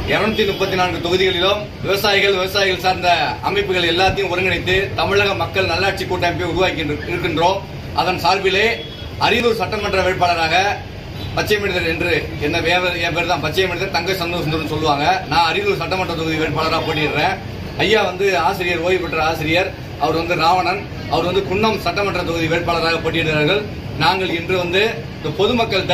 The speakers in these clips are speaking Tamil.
இருநூத்தி முப்பத்தி நான்கு தொகுதிகளிலும் விவசாயிகள் விவசாயிகள் சார்ந்த அமைப்புகள் எல்லாத்தையும் ஒருங்கிணைத்து தமிழக மக்கள் நல்லாட்சி கூட்டமைப்பை உருவாக்கி இருக்கின்றோம் அதன் சார்பிலே அரியலூர் சட்டமன்ற வேட்பாளராக பச்சை மனிதர் என்று என்ன வேற- என் பேர் தான் பச்சை மனிதர் தங்க சந்தோஷம் சொல்லுவாங்க நான் அரியலூர் சட்டமன்ற தொகுதி வேட்பாளராக போட்டியிடுறேன் ஐயா வந்து ஆசிரியர் ஓய்வு பெற்ற ஆசிரியர் அவர் வந்து ராவணன் அவர் வந்து குன்னம் சட்டமன்ற தொகுதி வேட்பாளராக போட்டியிடுகிறார்கள் நாங்கள் இன்று வந்து இந்த பொதுமக்கள்கிட்ட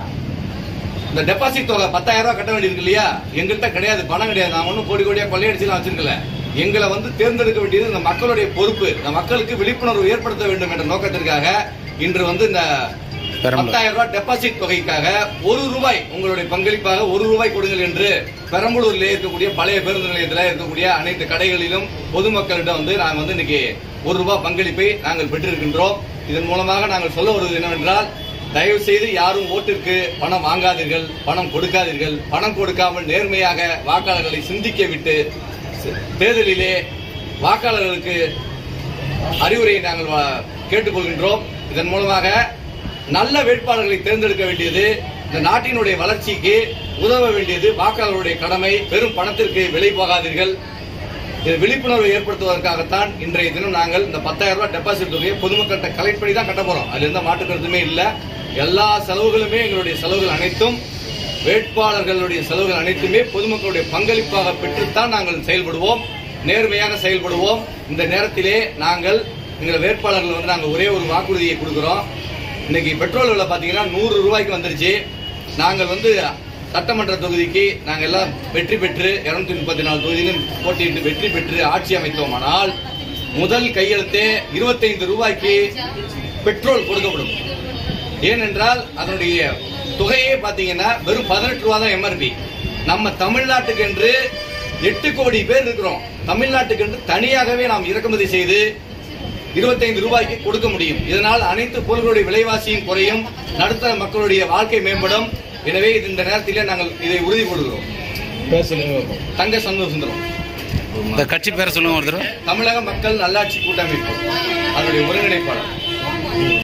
இந்த டெபாசிட் தொகை பத்தாயிரம் ரூபாய் கட்ட வேண்டியிருக்கு இல்லையா எங்கள்கிட்ட கிடையாது பணம் கிடையாது நான் ஒன்றும் கோடி கோடியா கொள்ளையடிச்சுலாம் வச்சிருக்கல எங்களை வந்து தேர்ந்தெடுக்க வேண்டியது இந்த மக்களுடைய பொறுப்பு இந்த மக்களுக்கு விழிப்புணர்வு ஏற்படுத்த வேண்டும் என்ற நோக்கத்திற்காக இன்று வந்து இந்த பெரம்பலூர். பத்தாயிரம் ரூபாய் டெபாசிட் தொகைக்காக ஒரு ரூபாய் உங்களுடைய பங்களிப்பாக ஒரு ரூபாய் கொடுங்கள் என்று பெரம்பலூரிலே இருக்கக்கூடிய பழைய பேருந்து நிலையத்தில் இருக்கக்கூடிய அனைத்து கடைகளிலும் பொதுமக்களிடம் வந்து நாங்கள் வந்து இன்னைக்கு ஒரு ரூபாய் பங்களிப்பை நாங்கள் பெற்றிருக்கின்றோம் இதன் மூலமாக நாங்கள் சொல்ல வருவது என்னவென்றால் தயவு செய்து யாரும் ஓட்டிற்கு பணம் வாங்காதீர்கள் பணம் கொடுக்காதீர்கள் பணம் கொடுக்காமல் நேர்மையாக வாக்காளர்களை சிந்திக்க விட்டு சி- தேர்தலிலே வாக்காளர்களுக்கு அறிவுரையை நாங்கள் வா- கேட்டுக்கொள்கின்றோம் இதன் மூலமாக நல்ல வேட்பாளர்களை தேர்ந்தெடுக்க வேண்டியது இந்த நாட்டினுடைய வளர்ச்சிக்கு உதவ வேண்டியது வாக்காளருடைய கடமை பெரும் பணத்திற்கு விலை போகாதீர்கள் இது விழிப்புணர்வை ஏற்படுத்துவதற்காகத்தான் இன்றைய தினம் நாங்கள் இந்த பத்தாயிரம் ரூபாய் டெபாசிட் தொகையை பொதுமக்கள்கிட்ட கலெக்ட் பண்ணி தான் கட்ட போறோம் அதுல எந்த மாற்று கருத்துமே இல்ல எல்லா செலவுகளுமே எங்களுடைய செலவுகள் அனைத்தும் வேட்பாளர்களுடைய செலவுகள் அனைத்துமே பொதுமக்களுடைய பங்களிப்பாக பெற்றுத்தான் நாங்கள் செயல்படுவோம் நேர்மையாக செயல்படுவோம் இந்த நேரத்திலே நாங்கள் எங்கள் வேட்பாளர்கள் வந்து நாங்கள் ஒரே ஒரு வாக்குறுதியை கொடுக்கிறோம் இன்னைக்கு பெட்ரோல் விலை பாத்தீங்கன்னா நூறு ரூபாய்க்கு வந்துருச்சு நாங்கள் வந்து சட்டமன்ற தொகுதிக்கு நாங்கள் எல்லாம் வெற்றி பெற்று இருநூத்தி முப்பத்தி நாலு தொகுதியிலும் போட்டியிட்டு வெற்றி பெற்று ஆட்சி அமைத்தோமானால் முதல் கையெழுத்தே இருபத்தைந்து ரூபாய்க்கு பெட்ரோல் கொடுக்கப்படும் ஏனென்றால் அதனுடைய தொகையே பாத்தீங்கன்னா வெறும் பதினெட்டு ரூபா தான் எம்ஆர்பி நம்ம தமிழ்நாட்டுக்கு என்று எட்டு கோடி பேர் இருக்கிறோம் தமிழ்நாட்டுக்கு என்று தனியாகவே நாம் இறக்குமதி செய்து இருபத்தைந்து ரூபாய்க்கு கொடுக்க முடியும் இதனால் அனைத்து பொருள்களுடைய விலைவாசியும் குறையும் நடுத்தர மக்களுடைய வாழ்க்கை மேம்படும் எனவே இது இந்த நேரத்திலே நாங்கள் இதை உறுதி கொள்கிறோம் தங்க சந்தோஷம் இந்த கட்சி பேரை சொல்லுங்க ஒரு தடவை தமிழக மக்கள் நல்லாட்சி கூட்டமைப்பு அதனுடைய ஒருங்கிணைப்பாளர்